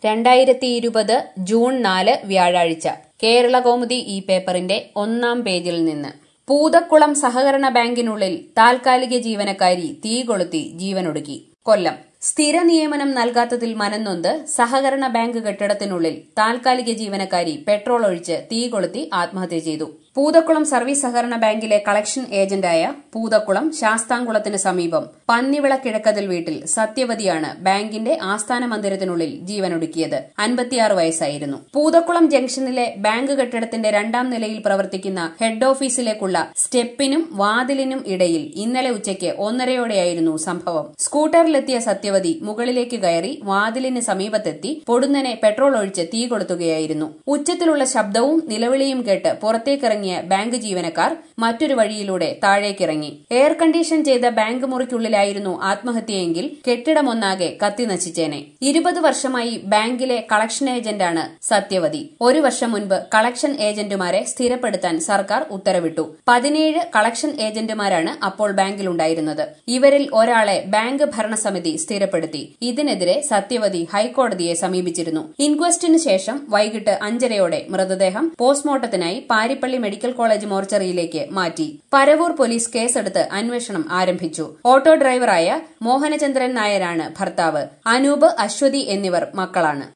രണ്ടായിരത്തി ഇരുപത് ജൂൺ നാല് വ്യാഴാഴ്ച കേരള കൗമുദി ഈ പേപ്പറിന്റെ ഒന്നാം പേജിൽ നിന്ന് പൂതക്കുളം സഹകരണ ബാങ്കിനുള്ളിൽ താൽക്കാലിക ജീവനക്കാരി തീ കൊളുത്തി ജീവനൊടുക്കി കൊല്ലം സ്ഥിര നിയമനം നൽകാത്തതിൽ മനംനൊന്ത് സഹകരണ ബാങ്ക് കെട്ടിടത്തിനുള്ളിൽ താൽക്കാലിക ജീവനക്കാരി പെട്രോൾ ഒഴിച്ച് തീ കൊളുത്തി ആത്മഹത്യ ചെയ്തു പൂതക്കുളം സർവീസ് സഹകരണ ബാങ്കിലെ കളക്ഷൻ ഏജന്റായ പൂതക്കുളം ശാസ്താംകുളത്തിന് സമീപം പന്നിവിള കിഴക്കതിൽ വീട്ടിൽ സത്യവതിയാണ് ബാങ്കിന്റെ ആസ്ഥാന മന്ദിരത്തിനുള്ളിൽ ജീവനൊടുക്കിയത് അൻപത്തിയാറ് വയസ്സായിരുന്നു പൂതക്കുളം ജംഗ്ഷനിലെ ബാങ്ക് കെട്ടിടത്തിന്റെ രണ്ടാം നിലയിൽ പ്രവർത്തിക്കുന്ന ഹെഡ് ഓഫീസിലേക്കുള്ള സ്റ്റെപ്പിനും വാതിലിനും ഇടയിൽ ഇന്നലെ ഉച്ചയ്ക്ക് ഒന്നരയോടെയായിരുന്നു സംഭവം സ്കൂട്ടറിലെത്തിയ സത്യവതി മുകളിലേക്ക് കയറി വാതിലിന് സമീപത്തെത്തി പൊടുന്നനെ പെട്രോൾ ഒഴിച്ച് തീ കൊളുത്തുകയായിരുന്നു ഉച്ചത്തിലുള്ള ശബ്ദവും നിലവിളിയും കേട്ട് പുറത്തേക്കിറങ്ങിയ ബാങ്ക് ജീവനക്കാർ മറ്റൊരു വഴിയിലൂടെ താഴേക്കിറങ്ങി എയർ കണ്ടീഷൻ ചെയ്ത ബാങ്ക് മുറിക്കുള്ളിലായിരുന്നു ആത്മഹത്യയെങ്കിൽ കെട്ടിടമൊന്നാകെ കത്തി നശിച്ചേനെ ഇരുപത് വർഷമായി ബാങ്കിലെ കളക്ഷൻ ഏജന്റാണ് സത്യവതി ഒരു വർഷം മുൻപ് കളക്ഷൻ ഏജന്റുമാരെ സ്ഥിരപ്പെടുത്താൻ സർക്കാർ ഉത്തരവിട്ടു പതിനേഴ് കളക്ഷൻ ഏജന്റുമാരാണ് അപ്പോൾ ബാങ്കിലുണ്ടായിരുന്നത് ഇവരിൽ ഒരാളെ ബാങ്ക് ഭരണസമിതി സ്ഥിരപ്പെടുത്തി ഇതിനെതിരെ സത്യവതി ഹൈക്കോടതിയെ സമീപിച്ചിരുന്നു ഇൻക്വസ്റ്റിന് ശേഷം വൈകിട്ട് അഞ്ചരയോടെ മൃതദേഹം പോസ്റ്റ്മോർട്ടത്തിനായി പാരിപ്പള്ളി മെഡിക്കൽ കോളേജ് മോർച്ചറിയിലേക്ക് മാറ്റി പരവൂർ പോലീസ് കേസെടുത്ത് അന്വേഷണം ആരംഭിച്ചു ഓട്ടോ ഡ്രൈവറായ മോഹനചന്ദ്രൻ നായരാണ് ഭർത്താവ് അനൂപ് അശ്വതി എന്നിവർ മക്കളാണ്